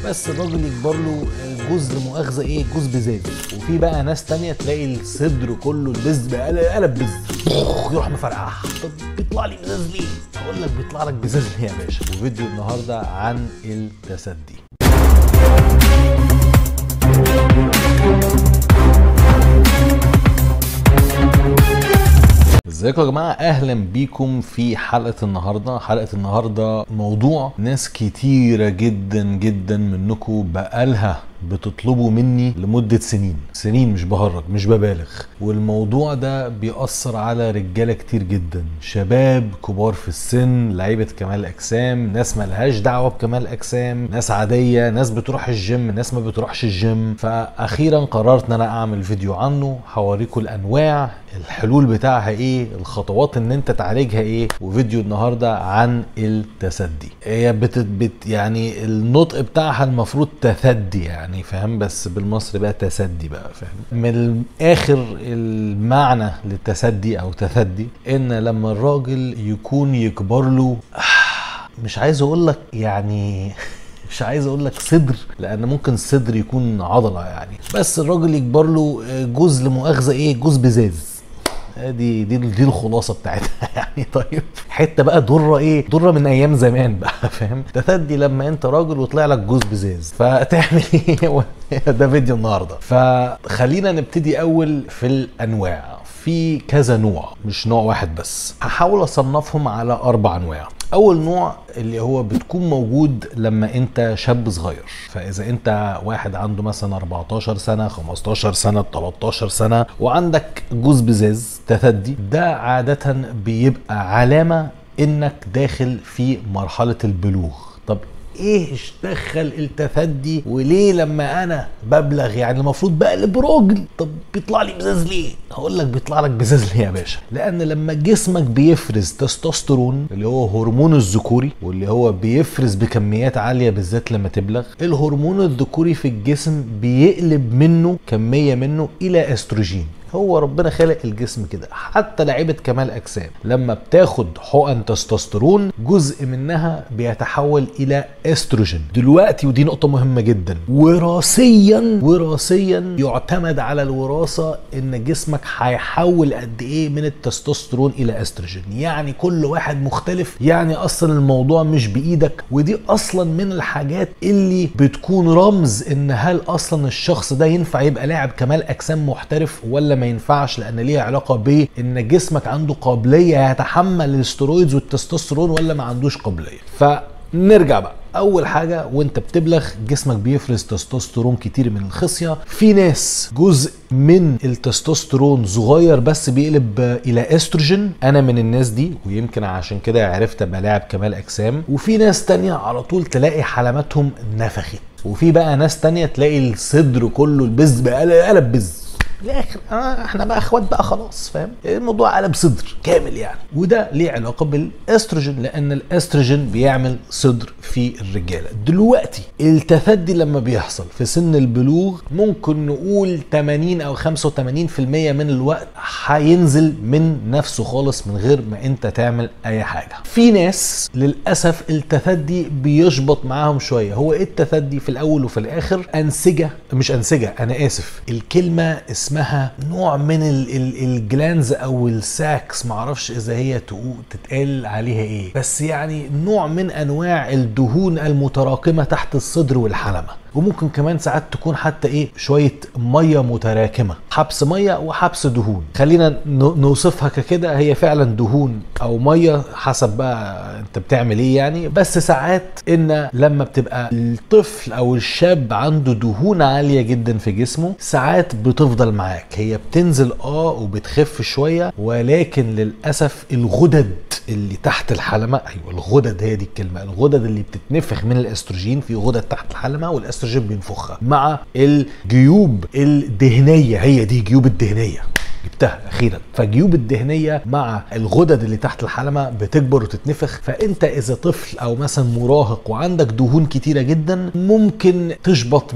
بس الراجل يكبر له جوز مؤاخذه ايه جوز بزاز وفي بقى ناس تانية تلاقي الصدر كله البز بقى قلب بز يروح مفرقعها طب بيطلع لي بزاز ليه؟ اقول لك بيطلع لك بزاز ليه يا باشا وفيديو النهارده عن التسدي ازيكم يا جماعه اهلا بيكم في حلقه النهارده حلقه النهارده موضوع ناس كتيره جدا جدا منكم بقالها بتطلبوا مني لمدة سنين سنين مش بهرج مش ببالغ والموضوع ده بيأثر على رجالة كتير جدا شباب كبار في السن لعيبة كمال أجسام ناس ملهاش دعوة بكمال أجسام ناس عادية ناس بتروح الجيم ناس ما بتروحش الجيم فأخيرا قررت إن أنا أعمل فيديو عنه هوريكم الأنواع الحلول بتاعها ايه الخطوات ان انت تعالجها ايه وفيديو النهارده عن التسدي هي بت بت يعني النطق بتاعها المفروض تثدي يعني فاهم بس بالمصري بقى تسدي بقى فاهم من الاخر المعنى للتسدي او تثدي ان لما الراجل يكون يكبر له مش عايز اقول لك يعني مش عايز اقول لك صدر لان ممكن الصدر يكون عضله يعني بس الراجل يكبر له جوز لمؤاخذه ايه جوز بزاز دي دي دي الخلاصه بتاعتها يعني طيب حته بقى ضره ايه ضره من ايام زمان بقى فاهم تثدي لما انت راجل وطلع لك جوز بزاز فتعمل ايه ده فيديو النهارده فخلينا نبتدي اول في الانواع في كذا نوع مش نوع واحد بس هحاول اصنفهم على اربع انواع اول نوع اللي هو بتكون موجود لما انت شاب صغير فاذا انت واحد عنده مثلا 14 سنه 15 سنه 13 سنه وعندك جوز بزاز تثدي ده عاده بيبقى علامه انك داخل في مرحله البلوغ طب ايه دخل التثدي وليه لما انا ببلغ يعني المفروض بقلب راجل طب بيطلع لي بزاز ليه هقول لك بيطلع لك بزاز ليه يا باشا لان لما جسمك بيفرز تستوستيرون اللي هو هرمون الذكوري واللي هو بيفرز بكميات عاليه بالذات لما تبلغ الهرمون الذكوري في الجسم بيقلب منه كميه منه الى استروجين هو ربنا خلق الجسم كده حتى لعيبه كمال اجسام لما بتاخد حقن تستوستيرون جزء منها بيتحول الى استروجين دلوقتي ودي نقطه مهمه جدا وراثيا وراثيا يعتمد على الوراثه ان جسمك هيحول قد ايه من التستوستيرون الى استروجين يعني كل واحد مختلف يعني اصلا الموضوع مش بايدك ودي اصلا من الحاجات اللي بتكون رمز ان هل اصلا الشخص ده ينفع يبقى لاعب كمال اجسام محترف ولا ما ينفعش لان ليها علاقه بان جسمك عنده قابليه يتحمل الاسترويدز والتستوستيرون ولا ما عندوش قابليه فنرجع بقى اول حاجه وانت بتبلغ جسمك بيفرز تستوستيرون كتير من الخصيه في ناس جزء من التستوستيرون صغير بس بيقلب الى استروجين انا من الناس دي ويمكن عشان كده عرفت ابقى لاعب كمال اجسام وفي ناس تانية على طول تلاقي حلماتهم نفخت وفي بقى ناس تانية تلاقي الصدر كله البز بقى قلب بز الاخر آه احنا بقى اخوات بقى خلاص فاهم الموضوع قلب صدر كامل يعني وده ليه علاقه بالاستروجين لان الاستروجين بيعمل صدر في الرجاله دلوقتي التثدي لما بيحصل في سن البلوغ ممكن نقول 80 او 85% من الوقت هينزل من نفسه خالص من غير ما انت تعمل اي حاجه في ناس للاسف التثدي بيشبط معاهم شويه هو ايه التثدي في الاول وفي الاخر انسجه مش انسجه انا اسف الكلمه اسمها نوع من الجلانز او الساكس معرفش اذا هي تتقال عليها ايه بس يعني نوع من انواع الدهون المتراكمه تحت الصدر والحلمه وممكن كمان ساعات تكون حتى ايه شويه ميه متراكمه حبس ميه وحبس دهون خلينا نوصفها كده هي فعلا دهون او ميه حسب بقى انت بتعمل ايه يعني بس ساعات ان لما بتبقى الطفل او الشاب عنده دهون عاليه جدا في جسمه ساعات بتفضل معاك هي بتنزل اه وبتخف شويه ولكن للاسف الغدد اللي تحت الحلمه ايوه الغدد هي دي الكلمه الغدد اللي بتتنفخ من الاستروجين في غدد تحت الحلمه والاستروجين بينفخها مع الجيوب الدهنيه هي دي جيوب الدهنيه جبتها اخيرا فالجيوب الدهنيه مع الغدد اللي تحت الحلمه بتكبر وتتنفخ فانت اذا طفل او مثلا مراهق وعندك دهون كتيره جدا ممكن تشبط معاك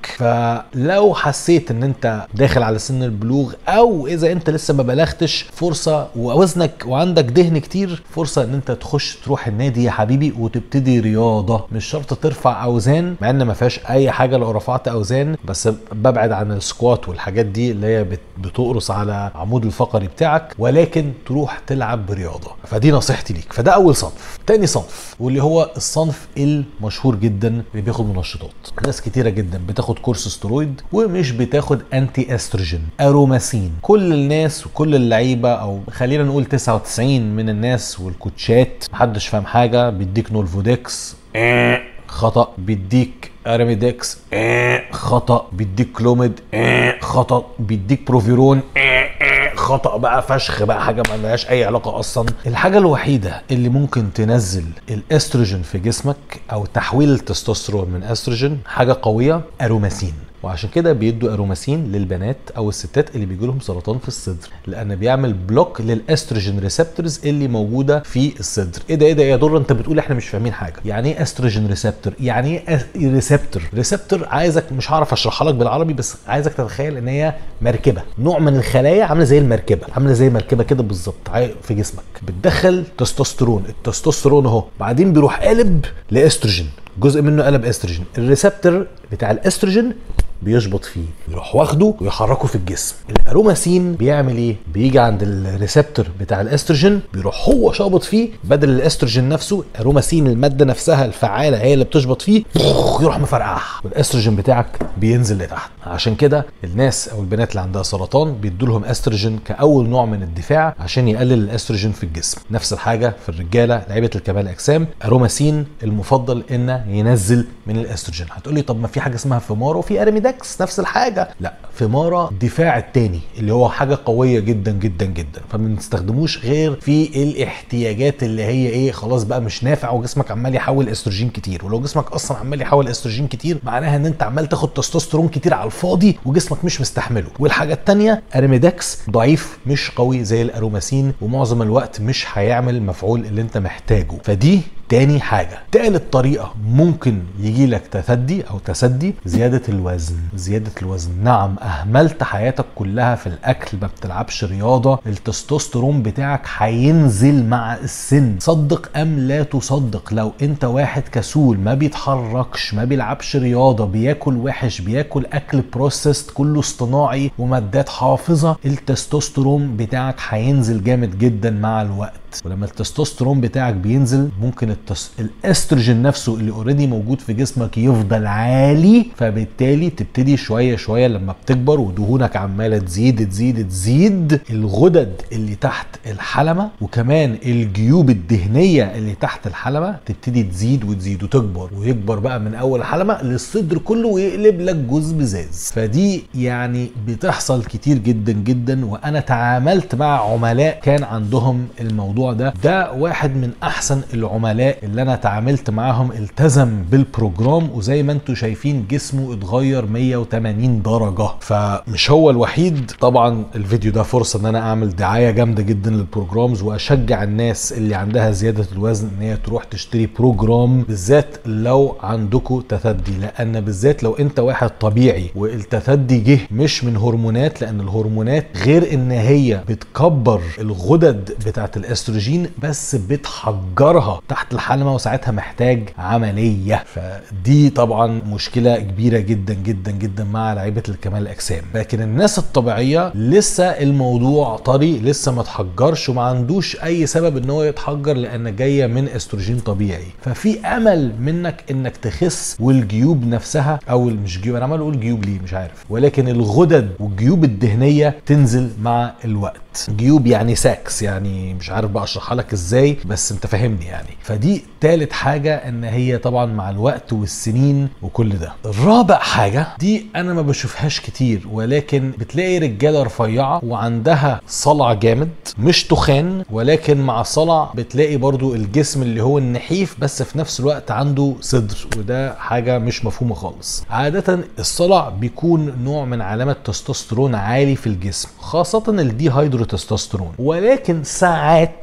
فلو حسيت ان انت داخل على سن البلوغ او اذا انت لسه ما بلغتش فرصه ووزنك وعندك دهن كتير فرصه ان انت تخش تروح النادي يا حبيبي وتبتدي رياضه مش شرط ترفع اوزان مع ان ما فيهاش اي حاجه لو رفعت اوزان بس ببعد عن السكوات والحاجات دي اللي هي بت- بتقرص على عمود الفقري بتاعك ولكن تروح تلعب رياضه فدي نصيحتي ليك فده اول صنف تاني صنف واللي هو الصنف المشهور جدا اللي بياخد منشطات ناس كتيره جدا بتاخد كورس سترويد ومش بتاخد انتي استروجين اروماسين كل الناس وكل اللعيبه او خلينا نقول 99 من الناس والكوتشات محدش فاهم حاجه بيديك نولفودكس آه، خطا بيديك اراميدكس آه، خطا بيديك كلوميد آه، خطا بيديك بروفيرون آه، آه، خطا بقى فشخ بقى حاجه ما لهاش اي علاقه اصلا الحاجه الوحيده اللي ممكن تنزل الاستروجين في جسمك او تحويل التستوستيرون من استروجين حاجه قويه اروماسين وعشان كده بيدوا اروماسين للبنات او الستات اللي بيجي لهم سرطان في الصدر لان بيعمل بلوك للاستروجين ريسبتورز اللي موجوده في الصدر ايه ده ايه ده يا دور انت بتقول احنا مش فاهمين حاجه يعني ايه استروجين ريسبتور يعني ايه ريسبتور ريسبتور عايزك مش هعرف اشرحها لك بالعربي بس عايزك تتخيل ان هي مركبه نوع من الخلايا عامله زي المركبه عامله زي مركبه كده بالظبط عاي- في جسمك بتدخل تستوستيرون التستوستيرون اهو بعدين بيروح قالب لاستروجين جزء منه قلب استروجين الريسبتور بتاع الاستروجين بيشبط فيه يروح واخده ويحركه في الجسم الاروماسين بيعمل ايه بيجي عند الريسبتور بتاع الاستروجين بيروح هو شابط فيه بدل الاستروجين نفسه اروماسين الماده نفسها الفعاله هي اللي بتشبط فيه يروح مفرقعه والاستروجين بتاعك بينزل لتحت عشان كده الناس او البنات اللي عندها سرطان بيدوا لهم استروجين كاول نوع من الدفاع عشان يقلل الاستروجين في الجسم نفس الحاجه في الرجاله لعيبه الكمال الاجسام اروماسين المفضل انه ينزل من الاستروجين هتقولي طب ما في حاجه اسمها فيمارا وفي اريميدكس نفس الحاجه لا فيمارا الدفاع التاني اللي هو حاجه قويه جدا جدا جدا فما بنستخدموش غير في الاحتياجات اللي هي ايه خلاص بقى مش نافع وجسمك عمال يحول استروجين كتير ولو جسمك اصلا عمال يحول استروجين كتير معناها ان انت عمال تاخد تستوستيرون كتير على الفاضي وجسمك مش مستحمله والحاجه التانيه اريميدكس ضعيف مش قوي زي الاروماسين ومعظم الوقت مش هيعمل المفعول اللي انت محتاجه فدي تاني حاجة تالت طريقة ممكن يجي لك تثدي أو تسدي زيادة الوزن زيادة الوزن نعم أهملت حياتك كلها في الأكل ما بتلعبش رياضة التستوستيرون بتاعك هينزل مع السن صدق أم لا تصدق لو أنت واحد كسول ما بيتحركش ما بيلعبش رياضة بياكل وحش بياكل أكل بروسيست كله اصطناعي ومادات حافظة التستوستيرون بتاعك هينزل جامد جدا مع الوقت ولما التستوستيرون بتاعك بينزل ممكن التس... الاستروجين نفسه اللي اوريدي موجود في جسمك يفضل عالي فبالتالي تبتدي شويه شويه لما بتكبر ودهونك عماله تزيد تزيد تزيد الغدد اللي تحت الحلمه وكمان الجيوب الدهنيه اللي تحت الحلمه تبتدي تزيد وتزيد وتكبر ويكبر بقى من اول الحلمه للصدر كله ويقلب لك جوز بزاز فدي يعني بتحصل كتير جدا جدا وانا تعاملت مع عملاء كان عندهم الموضوع ده ده واحد من احسن العملاء اللي انا تعاملت معاهم التزم بالبروجرام وزي ما انتم شايفين جسمه اتغير 180 درجه فمش هو الوحيد طبعا الفيديو ده فرصه ان انا اعمل دعايه جامده جدا للبروجرامز واشجع الناس اللي عندها زياده الوزن ان هي تروح تشتري بروجرام بالذات لو عندكم تثدي لان بالذات لو انت واحد طبيعي والتثدي جه مش من هرمونات لان الهرمونات غير ان هي بتكبر الغدد بتاعت الاستروجين بس بتحجرها تحت الحلمه وساعتها محتاج عمليه فدي طبعا مشكله كبيره جدا جدا جدا مع لعيبه الكمال الاجسام لكن الناس الطبيعيه لسه الموضوع طري لسه ما اتحجرش وما عندوش اي سبب ان هو يتحجر لان جايه من استروجين طبيعي ففي امل منك انك تخس والجيوب نفسها او مش جيوب انا عمال اقول جيوب ليه مش عارف ولكن الغدد والجيوب الدهنيه تنزل مع الوقت جيوب يعني ساكس يعني مش عارف بقى اشرحها لك ازاي بس انت فاهمني يعني فدي تالت حاجه ان هي طبعا مع الوقت والسنين وكل ده الرابع حاجه دي انا ما بشوفهاش كتير ولكن بتلاقي رجاله رفيعه وعندها صلع جامد مش تخان ولكن مع الصلع بتلاقي برضو الجسم اللي هو النحيف بس في نفس الوقت عنده صدر وده حاجه مش مفهومه خالص عاده الصلع بيكون نوع من علامه تستوستيرون عالي في الجسم خاصه الديهايدرو تستوستيرون ولكن ساعات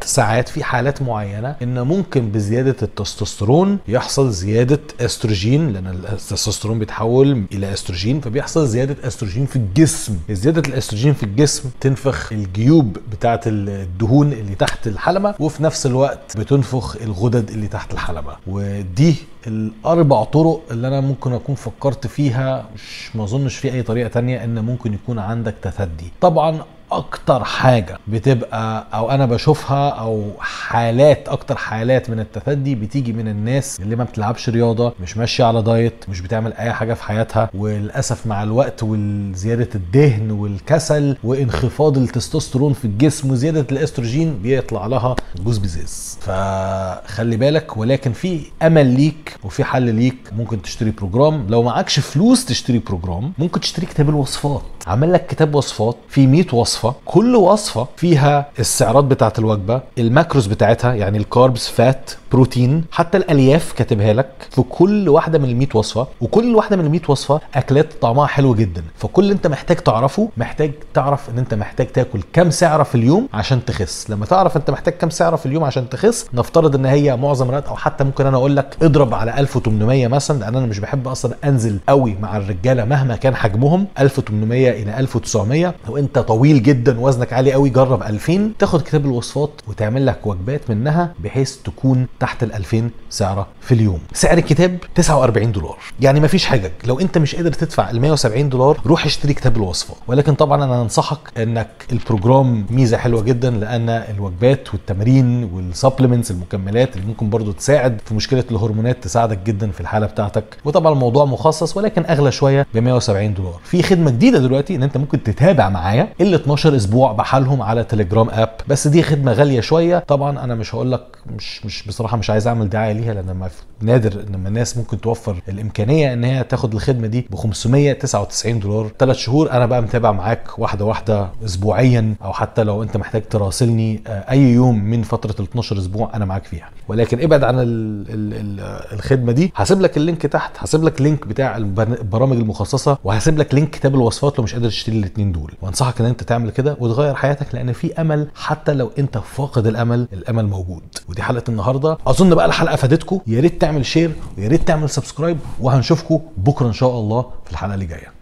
ساعات في حالات معينه ان ممكن بزياده التستوستيرون يحصل زياده استروجين لان التستوستيرون بيتحول الى استروجين فبيحصل زياده استروجين في الجسم زياده الاستروجين في الجسم تنفخ الجيوب بتاعه الدهون اللي تحت الحلمه وفي نفس الوقت بتنفخ الغدد اللي تحت الحلمه ودي الاربع طرق اللي انا ممكن اكون فكرت فيها مش ما اظنش في اي طريقه تانية ان ممكن يكون عندك تثدي طبعا اكتر حاجه بتبقى او انا بشوفها او حالات اكتر حالات من التثدي بتيجي من الناس اللي ما بتلعبش رياضه مش ماشيه على دايت مش بتعمل اي حاجه في حياتها وللاسف مع الوقت وزياده الدهن والكسل وانخفاض التستوستيرون في الجسم وزياده الاستروجين بيطلع لها جوز بزاز فخلي بالك ولكن في امل ليك وفي حل ليك ممكن تشتري بروجرام لو معكش فلوس تشتري بروجرام ممكن تشتري كتاب الوصفات عمل لك كتاب وصفات فيه 100 وصفه كل وصفه فيها السعرات بتاعه الوجبه الماكروز بتاعتها يعني الكاربس فات بروتين حتى الالياف كاتبها لك في كل واحده من ال 100 وصفه وكل واحده من ال 100 وصفه اكلات طعمها حلو جدا فكل اللي انت محتاج تعرفه محتاج تعرف ان انت محتاج تاكل كام سعره في اليوم عشان تخس لما تعرف انت محتاج كام سعره في اليوم عشان تخس نفترض ان هي معظم الوقت او حتى ممكن انا اقول لك اضرب على 1800 مثلا لان انا مش بحب اصلا انزل قوي مع الرجاله مهما كان حجمهم 1800 الى 1900 لو انت طويل جدا وزنك عالي قوي جرب 2000 تاخد كتاب الوصفات وتعمل لك وجبات منها بحيث تكون تحت ال 2000 سعره في اليوم سعر الكتاب 49 دولار يعني مفيش حاجه لو انت مش قادر تدفع ال 170 دولار روح اشتري كتاب الوصفات ولكن طبعا انا انصحك انك البروجرام ميزه حلوه جدا لان الوجبات والتمارين والسبلمنتس المكملات اللي ممكن برضو تساعد في مشكله الهرمونات تساعدك جدا في الحاله بتاعتك وطبعا الموضوع مخصص ولكن اغلى شويه ب 170 دولار في خدمه جديده دلوقتي ان انت ممكن تتابع معايا ال 12 اسبوع بحالهم على تليجرام اب بس دي خدمه غاليه شويه طبعا انا مش هقول لك مش مش بصراحه مش عايز اعمل دعايه ليها لان ما نادر ان الناس ممكن توفر الامكانيه ان هي تاخد الخدمه دي ب 599 دولار ثلاث شهور انا بقى متابع معاك واحده واحده اسبوعيا او حتى لو انت محتاج تراسلني اي يوم من فتره ال 12 اسبوع انا معاك فيها ولكن ابعد عن ال ال ال الخدمه دي هسيب لك اللينك تحت هسيب لك لينك بتاع البرامج المخصصه وهسيب لك لينك كتاب الوصفات لو مش قادر تشتري الاثنين دول وانصحك ان انت تعمل كده وتغير حياتك لان في امل حتى لو انت فاقد الامل الامل موجود ودي حلقه النهارده اظن بقى الحلقه فادتكم يا ريت تعمل شير ويا ريت تعمل سبسكرايب وهنشوفكم بكره ان شاء الله في الحلقه اللي جايه